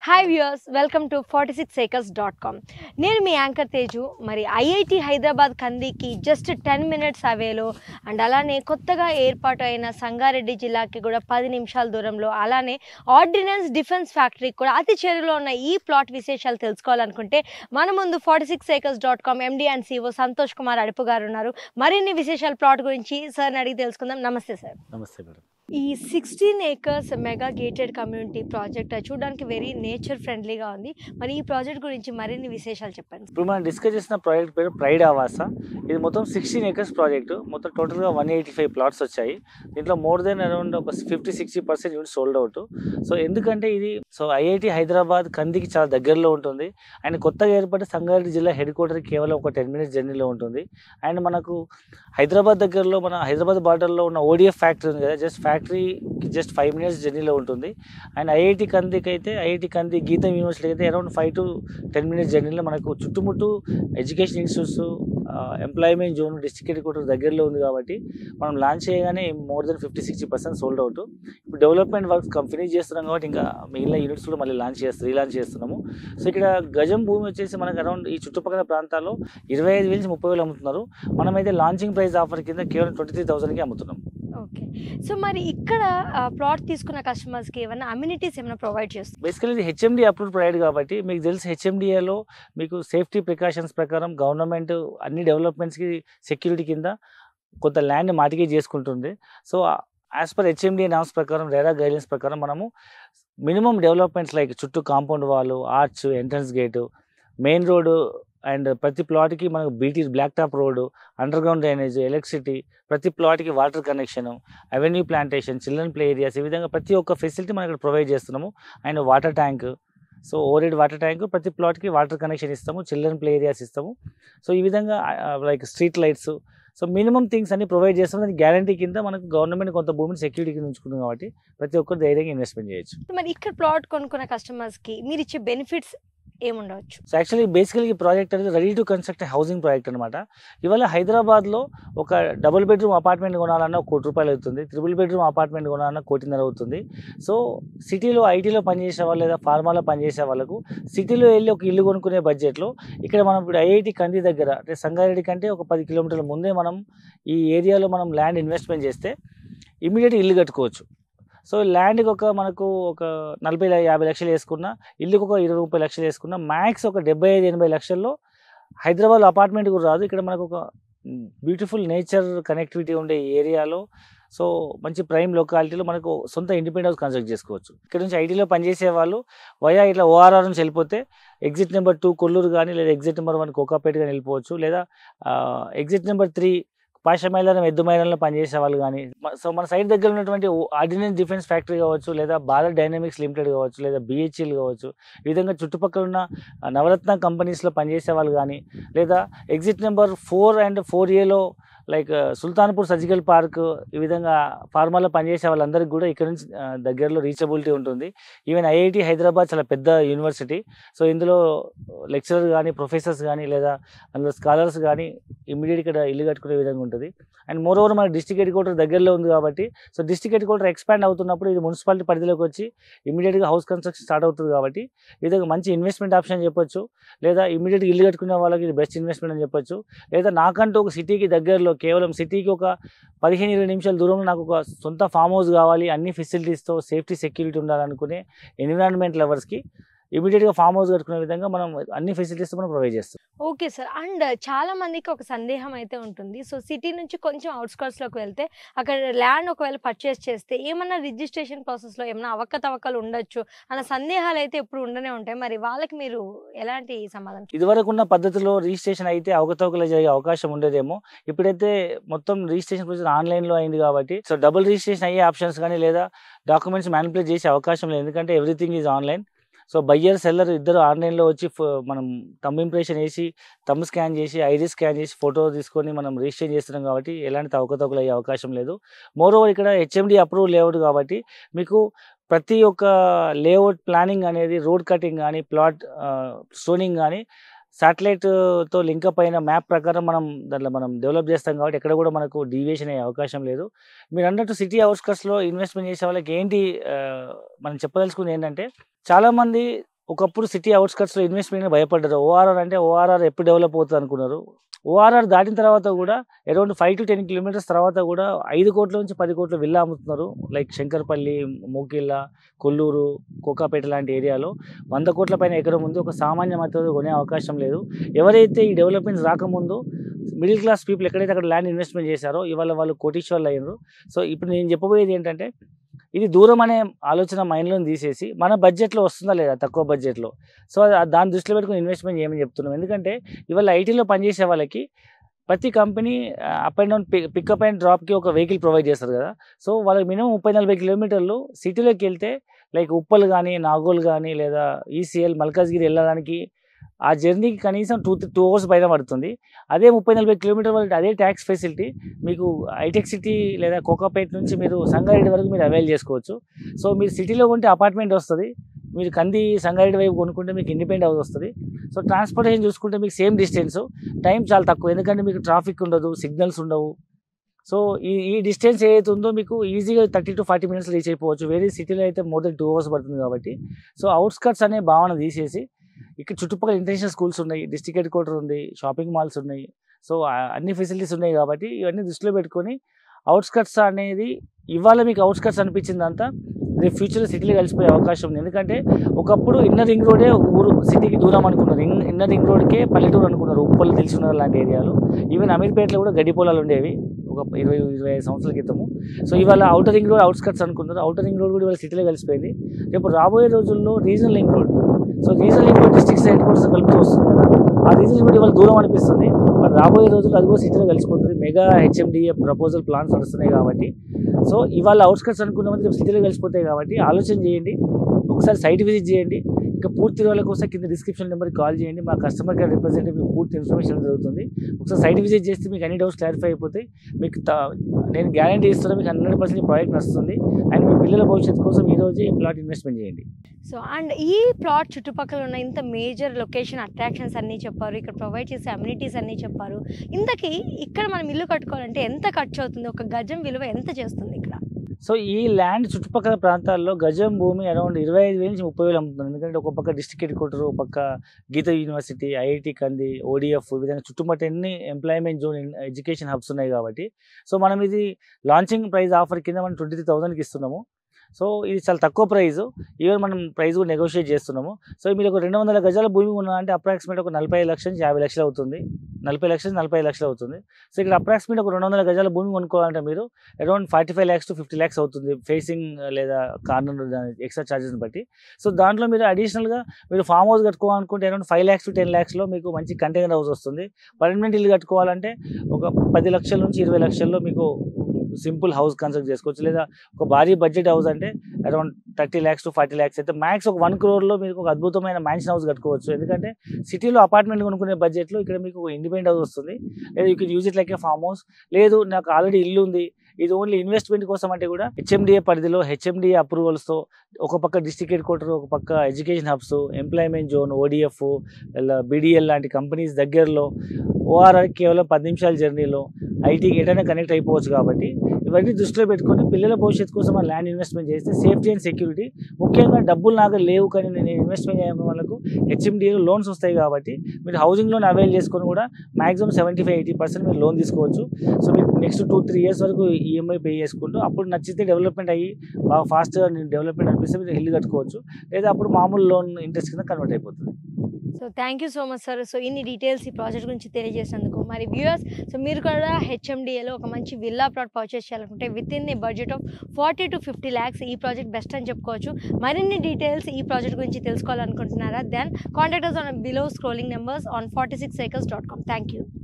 Hi viewers welcome to forty six acres dot com నేను మీ anchor Teju మరి IIT Hyderabad కందికి జస్ట్ టెన్ మినిట్స్ అవేలో అండ్ అలానే కొత్తగా ఏర్పాటు అయిన సంగారెడ్డి జిల్లాకి కూడా పది నిమిషాల దూరంలో అలానే ఆర్డినెన్స్ డిఫెన్స్ ఫ్యాక్టరీకి కూడా అతి చేరులో ఉన్న ఈ ప్లాట్ విశేషాలు తెలుసుకోవాలనుకుంటే మన ముందు forty six acres dot com MD and CEO Santosh Kumar Adupu గారు ఉన్నారు మరిన్ని విశేషాలు ప్లాట్ గురించి సార్ని అడిగి తెలుసుకుందాం నమస్తే సార్ నమస్తే మేడం ఈ sixteen acres mega gated community project చూడడానికి వెరీ నేచర్ ఫ్రెండ్లీగా ఉంది మరి ఈ ప్రాజెక్ట్ గురించి మరిన్ని విశేషాలు చెప్పండి ఇప్పుడు మనం డిస్కస్ చేసిన ప్రాజెక్ట్ పేరు ప్రైడ్ ఆవాస ఇది మొత్తం సిక్స్టీన్ ఏకర్స్ ప్రాజెక్టు మొత్తం టోటల్గా వన్ ఎయిటీ ఫైవ్ ప్లాట్స్ వచ్చాయి దీంట్లో మోర్ దెన్ అరౌండ్ ఒక fifty sixty percent unit sold out so ఎందుకంటే ఇది సో ఐఐటి హైదరాబాద్ కందికి చాలా దగ్గరలో ఉంటుంది అండ్ కొత్తగా ఏర్పడిన సంగారెడ్డి జిల్లా హెడ్ క్వార్టర్ కేవలం ఒక టెన్ మినిట్స్ జర్నీలో ఉంటుంది అండ్ మనకు హైదరాబాద్ దగ్గరలో మన హైదరాబాద్ బార్డర్లో ఉన్న ఓడిఎఫ్ ఫ్యాక్టరీ ఉంది కదా జస్ట్ ఫ్యాక్టరీకి జస్ట్ ఫైవ్ మినిట్స్ జర్నీలో ఉంటుంది అండ్ ఐఐటి కందికి అయితే ఐఐటి కంది గీతం యూనివర్సిటీ అయితే around five to ten minutes జర్నీలో మనకు చుట్టుముట్టు education institutes employment zone district headquarter దగ్గరలో ఉంది కాబట్టి మనం లాంచ్ చేయగానే more than fifty sixty percent sold out ఇప్పుడు డెవలప్మెంట్ వర్క్స్ ఫినిష్ చేస్తున్నాం కాబట్టి ఇంకా మిగిలిన యూనిట్స్ కూడా మళ్ళీ లాంచ్ చేస్తాం రీలాంచ్ చేస్తున్నాము సో ఇక్కడ గజం భూమి వచ్చేసి మనకు అరౌండ్ ఈ చుట్టుపక్కల ప్రాంతాల్లో ఇరవై ఐదు వేల నుంచి ముప్పై వేలు అమ్ముతున్నారు మనమైతే లాంచింగ్ ప్రైస్ ఆఫర్ కింద కేవలం ట్వంటీ త్రీ థౌసండ్కి అమ్ముతున్నాం ఓకే సో మరి ఇక్కడ ప్లాట్ తీసుకున్న కస్టమర్స్కి ఏమైనా అమ్యూనిటీస్ ఏమైనా ప్రొవైడ్ చేస్తుంది బేసికలీ ఇది హెచ్ఎండి అప్రూవ్ ప్రొవైడ్ కాబట్టి మీకు తెలిసి హెచ్ఎండిఏలో మీకు సేఫ్టీ ప్రికాషన్స్ ప్రకారం గవర్నమెంట్ అన్ని డెవలప్మెంట్స్కి సెక్యూరిటీ కింద కొంత ల్యాండ్ మాటికే చేసుకుంటుంది so as per HMDA norms ప్రకారం రెరా గైడ్లైన్స్ ప్రకారం మనము మినిమం డెవలప్మెంట్స్ లైక్ చుట్టూ compound wall arch entrance gate main road and ప్రతి ప్లాట్కి మనకు BT black top road underground drainage electricity ప్రతి ప్లాట్కి water connection avenue plantation children play areas ఈ విధంగా ప్రతి ఒక్క ఫెసిలిటీ మనం ఇక్కడ ప్రొవైడ్ చేస్తున్నాము and water tank so overhead water tank ప్రతి ప్లాట్కి వాటర్ కనెక్షన్ ఇస్తాము చిల్డ్రన్ ప్లే ఏరియాస్ ఇస్తాము సో ఈ విధంగా like street lights so minimum things అన్ని ప్రొవైడ్ చేస్తాం దానికి గ్యారంటీ కింద మనకు గవర్నమెంట్ కొంత భూమిని సెక్యూరిటీ కింద ఉంచుకుంది కాబట్టి ప్రతి ఒక్కరు ధైర్యంగా ఇన్వెస్ట్మెంట్ చేయొచ్చు మరి ఇక్కడ ప్లాట్ కొనుక్కున్న కస్టమర్స్కి మీరు ఇచ్చే బెనిఫిట్స్ ఏముండవచ్చు సో యాక్చువల్లీ బేసికలీ ఈ ప్రాజెక్ట్ అనేది ready to construct housing project అనమాట ఇవాళ హైదరాబాద్లో ఒక డబుల్ బెడ్రూమ్ అపార్ట్మెంట్ కొనాలన్నా ఒక కోటి రూపాయలు అవుతుంది త్రిబుల్ బెడ్రూమ్ అపార్ట్మెంట్ కొనాలన్నా కోటిన్నర అవుతుంది సో సిటీలో ఐటీలో పనిచేసే వాళ్ళు లేదా ఫార్మాలో పనిచేసే వాళ్ళకు సిటీలో వెళ్ళి ఒక ఇల్లు కొనుక్కునే బడ్జెట్లో ఇక్కడ మనం ఇప్పుడు ఐఐటి కంది దగ్గర అంటే సంగారెడ్డి కంటే ఒక పది కిలోమీటర్ల ముందే మనం ఈ ఏరియాలో మనం ల్యాండ్ ఇన్వెస్ట్మెంట్ చేస్తే ఇమీడియట్ ఇల్లు కట్టుకోవచ్చు సో ల్యాండ్కి ఒక మనకు ఒక నలభై ల- యాభై లక్షలు వేసుకున్నా ఇల్లుకి ఒక ఇరవై ముప్పై లక్షలు వేసుకున్నా మ్యాక్స్ ఒక డెబ్బై ఐదు ఎనభై లక్షల్లో హైదరాబాద్ అపార్ట్మెంట్ కూడా రాదు ఇక్కడ మనకు ఒక బ్యూటిఫుల్ నేచర్ కనెక్టివిటీ ఉండే ఏరియాలో సో మంచి ప్రైమ్ లొకాలిటీలో మనకు సొంత ఇండిపెండెంట్ హౌస్ కన్స్ట్రక్ట్ చేసుకోవచ్చు ఇక్కడ నుంచి ఐటీలో పనిచేసే వాళ్ళు వయా ఇట్లా ఓఆర్ఆర్ నుంచి వెళ్ళిపోతే ఎగ్జిట్ నెంబర్ టూ కొల్లూరు కానీ లేదా ఎగ్జిట్ నెంబర్ వన్ కోకాపేట కానీ వెళ్ళిపోవచ్చు లేదా ఎగ్జిట్ నెంబర్ త్రీ పాషమైలం ఎద్దుమైలంలో పనిచేసే వాళ్ళు కానీ మ- సో మన సైడ్ దగ్గర ఉన్నటువంటి ఆర్డినెన్స్ డిఫెన్స్ ఫ్యాక్టరీ కావచ్చు లేదా భారత్ డైనమిక్స్ లిమిటెడ్ కావచ్చు లేదా బిహెచ్ఎల్ కావచ్చు ఈ విధంగా చుట్టుపక్కల ఉన్న ఆ, నవరత్న కంపెనీస్లో పనిచేసే వాళ్ళు కానీ లేదా exit number four and four ఏలో లైక్ సుల్తాన్పూర్ సర్జికల్ పార్క్ ఈ విధంగా ఫార్మాలో పనిచేసే వాళ్ళందరికీ కూడా ఇక్కడ నుంచి ఆ, దగ్గరలో రీచబిలిటీ ఉంటుంది ఈవెన్ ఐఐటి హైదరాబాద్ చాలా పెద్ద యూనివర్సిటీ సో ఇందులో లెక్చరర్ కానీ ప్రొఫెసర్స్ కానీ లేదా అందులో స్కాలర్స్ కానీ ఇమీడియట్ ఇక్కడ ఇల్లు కట్టుకునే విధంగా ఉంటుంది అండ్ మోర్ ఓవర్ మన డిస్టిక్ హెడ్ క్వార్టర్ దగ్గరలో ఉంది కాబట్టి so district headquarter expand అవుతున్నప్పుడు ఇది మున్సిపాలిటీ పరిధిలోకి వచ్చి ఇమీడియట్గా హౌస్ కన్స్ట్రక్షన్ స్టార్ట్ అవుతుంది కాబట్టి ఈ విధంగా మంచి ఇన్వెస్ట్మెంట్ ఆప్షన్ చెప్పొచ్చు లేదా ఇమీడియట్గా ఇల్లు కట్టుకునే వాళ్ళకి ఇది బెస్ట్ ఇన్వెస్ట్మెంట్ అని చెప్పొచ్చు లేదా నాకంటూ ఒక సిటీకి దగ్గరలో కేవలం సిటీకి ఒక పదిహేను ఇరవై నిమిషాల దూరంలో నాకు ఒక సొంత ఫామ్ హౌస్ కావాలి అన్ని ఫెసిలిటీస్తో సేఫ్టీ సెక్యూరిటీ ఉండాలనుకునే ఎన్విరాన్మెంట్ లవర్స్కి ఇమీడియట్గా ఫామ్ హౌస్ కట్టుకునే విధంగా మనం అన్ని ఫెసిలిటీస్ మనం ప్రొవైడ్ చేస్తాం ఓకే సార్ అండ్ చాలా మందికి ఒక సందేహం అయితే ఉంటుంది సో సిటీ నుంచి కొంచెం అవుట్స్కర్ట్స్లోకి వెళ్తే అక్కడ ల్యాండ్ ఒకవేళ పర్చేస్ చేస్తే ఏమన్నా రిజిస్ట్రేషన్ ప్రాసెస్లో ఏమైనా అవకతవకలు ఉండొచ్చు అన్న సందేహాలు అయితే ఎప్పుడు ఉండనే ఉంటాయి మరి వాళ్ళకి మీరు ఎలాంటి సమాధానం చెప్తారు? ఇదివరకు ఉన్న పద్ధతిలో రిజిస్ట్రేషన్ అయితే అవకతవకలు జరిగే అవకాశం ఉండేదేమో ఇప్పుడైతే మొత్తం రిజిస్ట్రేషన్ ప్రొసీజర్ ఆన్లైన్లో అయింది కాబట్టి సో డబుల్ రిజిస్ట్రేషన్ అయ్యే ఆప్షన్స్ కానీ లేదా డాక్యుమెంట్స్ మ్యానిపులేట్ చేసే అవకాశం లేదు ఎందుకంటే everything is online so buyer seller ఇద్దరు ఆన్లైన్లో వచ్చి ఫో- మనం తమ్ ఇంప్రెషన్ వేసి తమ్ స్కాన్ చేసి ఐడి స్కాన్ చేసి ఫోటో తీసుకొని మనం రిజిస్టర్ చేస్తున్నాం కాబట్టి ఎలాంటి అవకతవకలు అయ్యే అవకాశం లేదు మోర్ ఓవర్ ఇక్కడ హెచ్ఎండి అప్రూవ్ లేఅవుట్ కాబట్టి మీకు ప్రతి ఒక్క లేఅవుట్ ప్లానింగ్ అనేది రోడ్ కటింగ్ కానీ ప్లాట్ స్టోనింగ్ కానీ శాటిలైట్తో లింకప్ అయిన మ్యాప్ ప్రకారం మనం దాంట్లో మనం డెవలప్ చేస్తాం కాబట్టి ఎక్కడ కూడా మనకు డీవియేషన్ అయ్యే అవకాశం లేదు మీరు అన్నట్టు సిటీ అవుట్స్కట్స్లో ఇన్వెస్ట్మెంట్ చేసే వాళ్ళకి ఏంటి ఆ, మనం చెప్పదలుచుకుంది ఏంటంటే చాలామంది ఒకప్పుడు సిటీ అవుట్స్కట్స్లో ఇన్వెస్ట్మెంట్ భయపడ్డారు ఓఆర్ఆర్ అంటే ఓఆర్ఆర్ ఎప్పుడు డెవలప్ అవుతుంది అనుకున్నారు ఓఆర్ఆర్ దాటిన తర్వాత కూడా around five to ten kilometres తర్వాత కూడా ఐదు కోట్ల నుంచి పది కోట్ల విల్లా అమ్ముతున్నారు లైక్ శంకర్పల్లి మోకిళ్ళ కొల్లూరు కోకాపేట లాంటి ఏరియాలో వంద కోట్ల పైన ఎకరం ఉంది ఒక సామాన్య మధ్యలో కొనే అవకాశం లేదు ఎవరైతే ఈ డెవలప్మెంట్స్ రాకముందు మిడిల్ క్లాస్ పీపుల్ ఎక్కడైతే అక్కడ ల్యాండ్ ఇన్వెస్ట్మెంట్ చేశారో ఇవాళ వాళ్ళు కోటీశ్వర్లు అయ్యారు సో ఇప్పుడు నేను చెప్పబోయేది ఏంటంటే ఇది దూరం అనే ఆలోచన మైండ్లో తీసేసి మన బడ్జెట్లో వస్తుందా లేదా తక్కువ బడ్జెట్లో సో అది- దాన్ని దృష్టిలో పెట్టుకుని ఇన్వెస్ట్మెంట్ చేయమని చెప్తున్నాం ఎందుకంటే ఇవాళ ఐటీలో పనిచేసే వాళ్ళకి ప్రతి company up and down pickup and డ్రాప్కి ఒక వెహికల్ ప్రొవైడ్ చేస్తారు కదా సో వాళ్ళకి మినిమం ముప్పై నలభై కిలోమీటర్లు సిటీలోకి వెళ్తే లైక్ ఉప్పల్ కానీ నాగోల్ కానీ లేదా ఈసీఎల్ మల్కాజ్గిరి వెళ్ళడానికి ఆ జర్నీకి కనీసం టూ టూ అవర్స్ పైన పడుతుంది అదే ముప్పై నలభై కిలోమీటర్ వరకు అదే ట్యాక్స్ ఫెసిలిటీ మీకు హైటెక్ సిటీ లేదా కోకాపేట నుంచి మీరు సంగారెడ్డి వరకు మీరు అవైల్ చేసుకోవచ్చు సో మీరు సిటీలో కొంటే అపార్ట్మెంట్ వస్తుంది మీరు కంది సంగారెడ్డి వైపు కొనుక్కుంటే మీకు ఇండిపెండెంట్ హౌస్ వస్తుంది సో ట్రాన్స్పోర్టేషన్ చూసుకుంటే మీకు సేమ్ డిస్టెన్స్ టైం చాలా తక్కువ ఎందుకంటే మీకు ట్రాఫిక్ ఉండదు సిగ్నల్స్ ఉండవు సో ఈ ఈ డిస్టెన్స్ ఏదైతే ఉందో మీకు ఈజీగా thirty to forty minutes reach అయిపోవచ్చు వేరే సిటీలో అయితే మోర్ దెన్ టూ అవర్స్ పడుతుంది కాబట్టి సో అవుట్స్కట్స్ అనే భావన తీసేసి ఇక్కడ చుట్టుపక్కల ఇంటర్నేషనల్ స్కూల్స్ ఉన్నాయి డిస్ట్రిక్ట్ హెడ్ క్వార్టర్ ఉంది షాపింగ్ మాల్స్ ఉన్నాయి సో ఆ- అన్ని ఫెసిలిటీస్ ఉన్నాయి కాబట్టి ఇవన్నీ దృష్టిలో పెట్టుకొని అవుట్స్కట్స్ అనేది ఇవాళ మీకు అవుట్స్కట్స్ అనిపించిందంతా రేపు ఫ్యూచర్లో సిటీలో కలిసిపోయే అవకాశం ఉంది ఎందుకంటే ఒకప్పుడు ఇన్నర్ రింగ్ రోడే ఊరు సిటీకి దూరం అనుకున్నారు ఇన్- ఇన్నర్ రింగ్ రోడ్కే పల్లెటూరు అనుకున్నారు ఉప్పలు తెలిసినారు లాంటి ఏరియాలు ఈవెన్ అమీర్పేటలో కూడా గడ్డి పొలాలు ఉండేవి ఒక ఇరవై ఇరవై ఐదు సంవత్సరాల క్రితము సో ఇవాళ అవుటర్ రింగ్ రోడ్ అవుట్స్కట్స్ అనుకున్నారు అవుటర్ రింగ్ రోడ్ కూడా ఇవాళ సిటీలో కలిసిపోయింది రేపు రాబోయే రోజుల్లో regional ring road so regional ring road district headquarters కలుపుతూ వస్తుంది కదా ఆ రీజనల్ రోడ్ ఇవాళ దూరం అనిపిస్తుంది మరి రాబోయే రోజుల్లో అది కూడా సిటీలో కలిసిపోతుంది మెగా హెచ్ఎండిఏ ప్రపోజల్ ప్లాన్స్ నడుస్తున్నాయి కాబట్టి సో ఇవాళ అవుట్స్కట్స్ అనుకున్నది రేపు సిటీలో కలిసిపోతాయి కాబట్టి ఆలోచన చేయండి ఒకసారి సైట్ విజిట్ చేయండి ఇంకా పూర్తి వివరాల కోసం కింద డిస్క్రిప్షన్ నెంబర్కి కాల్ చేయండి మా కస్టమర్ కేర్ రిప్రజెంటేటివ్ మీకు పూర్తి ఇన్ఫర్మేషన్ జరుగుతుంది ఒకసారి సైట్ విజిట్ చేస్తే మీకు అన్ని డౌట్స్ క్లారిఫై అయిపోతాయి మీకు త- నేను గ్యారంటీ ఇస్తున్నాను మీకు హండ్రెడ్ పర్సెంట్ ప్రాజెక్ట్ నడుస్తుంది అండ్ మీ పిల్లల భవిష్యత్తు కోసం ఈ రోజు ఈ ప్లాట్ ఇన్వెస్ట్మెంట్ చేయండి సో అండ్ ఈ ప్లాట్ చుట్టుపక్కల ఉన్న ఇంత మేజర్ లొకేషన్ అట్రాక్షన్స్ అన్నీ చెప్పారు ఇక్కడ ప్రొవైడ్ చేసే అమ్యూనిటీస్ అన్నీ చెప్పారు ఇంతకీ ఇక్కడ మనం ఇల్లు కట్టుకోవాలంటే ఎంత ఖర్చు అవుతుంది ఒక గజం విలువ ఎంత చేస్తుంది ఇక్కడ సో ఈ ల్యాండ్ చుట్టుపక్కల ప్రాంతాల్లో గజం భూమి అరౌండ్ ఇరవై ఐదు వేల నుంచి ముప్పై వేలు అమ్ముతుంది ఎందుకంటే ఒక పక్క డిస్ట్రిక్ట్ హెడ్ క్వార్టర్ ఒక పక్క గీత యూనివర్సిటీ ఐఐటి కంది ఓడిఎఫ్ ఈ విధంగా చుట్టుముట్టు ఎన్ని ఎంప్లాయ్మెంట్ జోన్ ఎడ్యుకేషన్ హబ్స్ ఉన్నాయి కాబట్టి సో మనం ఇది లాంచింగ్ ప్రైస్ ఆఫర్ కింద మనం ట్వంటీ త్రీ థౌసండ్కి ఇస్తున్నాము సో ఇది చాలా తక్కువ ప్రైస్ ఈవెన్ మనం ప్రైస్ కూడా నెగోషియేట్ చేస్తున్నాము సో మీరు ఒక రెండు వందల గజాల భూమి ఉన్నా అంటే అప్రాక్సిమేట్ ఒక నలభై ఐదు లక్షల నుంచి యాభై లక్షలు అవుతుంది నలభై లక్షల నుంచి నలభై ఐదు లక్షలు అవుతుంది సో ఇక్కడ అప్రాక్సిమేట్ ఒక రెండు వందల గజాల భూమి కొనుక్కోవాలంటే మీరు around forty five lakhs to fifty lakhs అవుతుంది ఫేసింగ్ లేదా కార్నర్ ఎక్స్ట్రా ఛార్జెస్ని బట్టి సో దాంట్లో మీరు అడిషనల్గా మీరు ఫామ్ హౌస్ కట్టుకోవాలనుకుంటే around five lakhs to ten ల్యాక్స్లో మీకు మంచి కంటైనర్ హౌస్ వస్తుంది పర్మనెంట్ ఇల్లు కట్టుకోవాలంటే ఒక పది లక్షల నుంచి ఇరవై లక్షల్లో మీకు సింపుల్ హౌస్ కన్స్ట్రక్ట్ చేసుకోవచ్చు లేదా ఒక భారీ బడ్జెట్ హౌస్ అంటే around thirty lakhs to forty lakhs అయితే మ్యాక్స్ ఒక వన్ క్రోర్లో మీకు ఒక అద్భుతమైన మ్యాన్షన్ హౌస్ కట్టుకోవచ్చు ఎందుకంటే సిటీలో అపార్ట్మెంట్ కొనుక్కునే బడ్జెట్లో ఇక్కడ మీకు ఒక ఇండిపెండెంట్ హౌస్ వస్తుంది లేదా you can use it like a farm house లేదు నాకు ఆల్రెడీ ఇల్లు ఉంది ఇది ఓన్లీ ఇన్వెస్ట్మెంట్ కోసం అంటే కూడా హెచ్ఎండిఏ పరిధిలో హెచ్ఎండిఏ అప్రూవల్స్తో ఒక పక్క డిస్ట్రిక్ట్ హెడ్ క్వార్టర్ ఒక పక్క education hubs employment zone ODF BDL లాంటి కంపెనీస్ దగ్గరలో ఓఆర్ఆర్ కేవలం పది నిమిషాల జర్నీలో ఐటీకి ఎటైనా కనెక్ట్ అయిపోవచ్చు కాబట్టి ఇవన్నీ దృష్టిలో పెట్టుకొని పిల్లల భవిష్యత్తు కోసం ఆ ల్యాండ్ ఇన్వెస్ట్మెంట్ చేస్తే సేఫ్టీ అండ్ సెక్యూరిటీ ముఖ్యంగా డబ్బులు నాకు లేవు కానీ నేను ఇన్వెస్ట్మెంట్ చేయడం వాళ్ళకు హెచ్ఎండిఏలో లోన్స్ వస్తాయి కాబట్టి మీరు హౌసింగ్ లోన్ అవైల్ చేసుకొని కూడా maximum seventy five eighty percent మీరు లోన్ తీసుకోవచ్చు సో మీరు నెక్స్ట్ టూ త్రీ ఇయర్స్ వరకు ఈఎంఐ పే చేసుకుంటూ అప్పుడు నచ్చితే డెవలప్మెంట్ అయ్యి బాగా ఫాస్ట్గా డెవలప్మెంట్ అనిపిస్తే మీరు ఇల్లు కట్టుకోవచ్చు లేదా అప్పుడు మామూలు లోన్ ఇంట్రెస్ట్ కింద కన్వర్ట్ అయిపోతుంది so thank you so much sir so ఇన్ని డీటెయిల్స్ ఈ ప్రాజెక్ట్ గురించి తెలియజేసినందుకు మరి వ్యూయర్స్ సో మీరు కూడా హెచ్ఎండిఏలో ఒక మంచి విల్లా ప్లాట్ పర్చేస్ చేయాలనుకుంటే with in a budget of forty to fifty lakhs ఈ ప్రాజెక్ట్ బెస్ట్ అని చెప్పుకోవచ్చు మరిన్ని డీటెయిల్స్ ఈ ప్రాజెక్ట్ గురించి తెలుసుకోవాలనుకుంటున్నారా then contact on below scrolling numbers on forty six dot com thank you